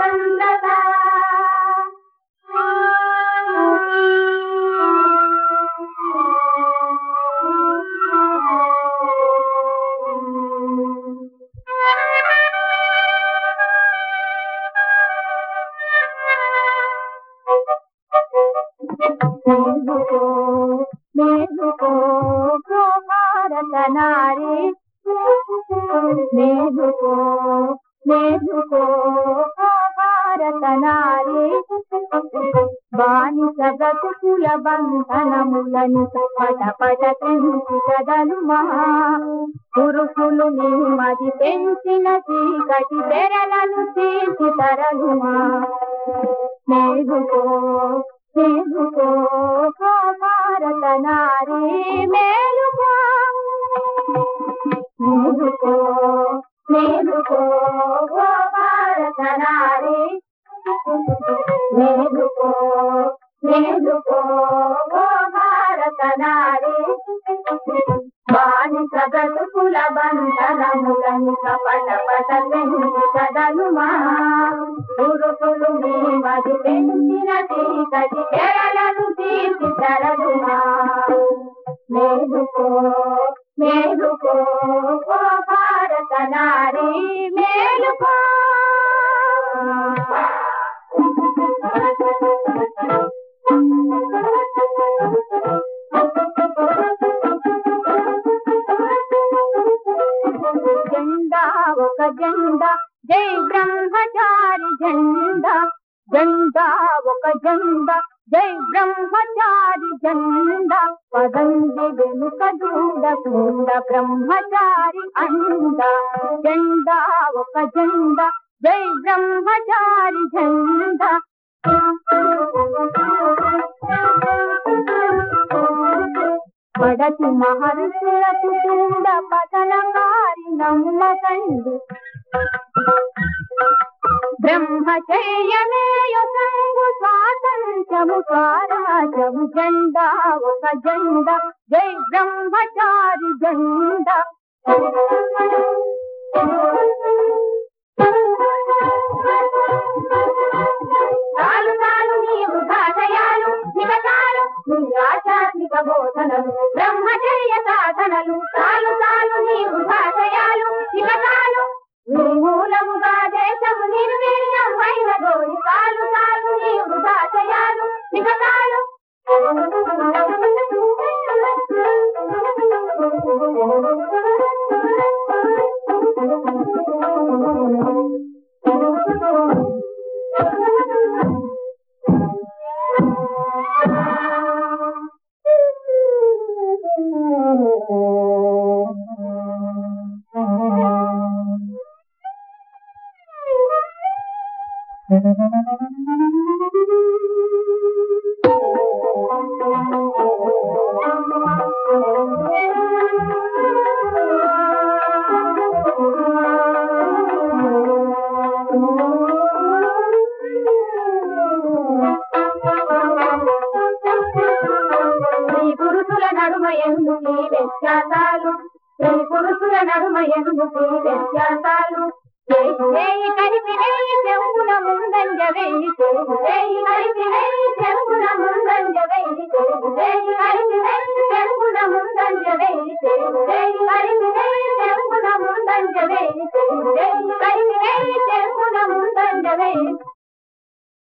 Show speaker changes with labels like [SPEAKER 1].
[SPEAKER 1] చంద్రగా మేలుకో మేలుకో ఓ భారత నారి మేలుకో మేలుకో ఓ భారత నారి బానిస బ్రతుకుల బంధనములని పట పట తెంచి కదలుమా పురుషులు నిమ్మది పెంచిన చీకటి తెరలను తీసి తరలుమా మేలుకో మేలుకో ఓ భారత నారి మేలుకో మేలుకో మేలుకో ఓ భారత నారి మేలుకో మేలుకో ఓ భారత నారి బానిస బ్రతుకుల బంధనములను కపట పట పెంచి కదలుమా పురుషులు నీ మది పెంచిన చీకటి తెరలను తీసి తరలుమా మేలుకో మేలుకో ఓ భారత నారి మేలుకో జెండా ఒక జెండా జై బ్రహ్మచారి జెండా జెండా ఒక జెండా జై బ్రహ్మచారి జెండా పదండి వెనుక దూడకుండా బ్రహ్మచారి అండ జెండా ఒక జెండా జై బ్రహ్మచారి జెండా పడతి మహర్షులకు కూడా పతనకారి నమ్మకండి బ్రహ్మచర్యమేయు సంగు స్వాతంత్రము స్వరాజము జెండా ఒక జెండా జై బ్రహ్మచారి జెండా చాలు చాలు నీవు భాషయాలు నివసాలు నీ ఆధ్యాత్మిక బోధనలు బ్రహ్మచర్య సాధనలు చాలు చాలు నీవు భాషయాలు నివసాలు నీ మూలముగా దేశము నిర్వీర్యం అయిన గోరి చాలు చాలు నీవు భాషయాలు నివసాలు స్త్రీ పురుషుల నడుమ ఎందుకు ఈ వ్యత్యాసాలు స్త్రీ పురుషుల నడుమ ఎందుకు ఈ వ్యత్యాసాలు చేయి కలిపి నెయ్యి చెంగున ముందంజ వెయ్యి చేయి కలిపి నెయ్యి చెంగున ముందంజ వెయ్యి చేయి కలిపి నెయ్యి చెంగున ముందంజ వెయ్యి చేయి కలిపి నెయ్యి చెంగున ముందంజ వెయ్యి చేయి కలిపి నెయ్యి చెంగున ముందంజ వెయ్యి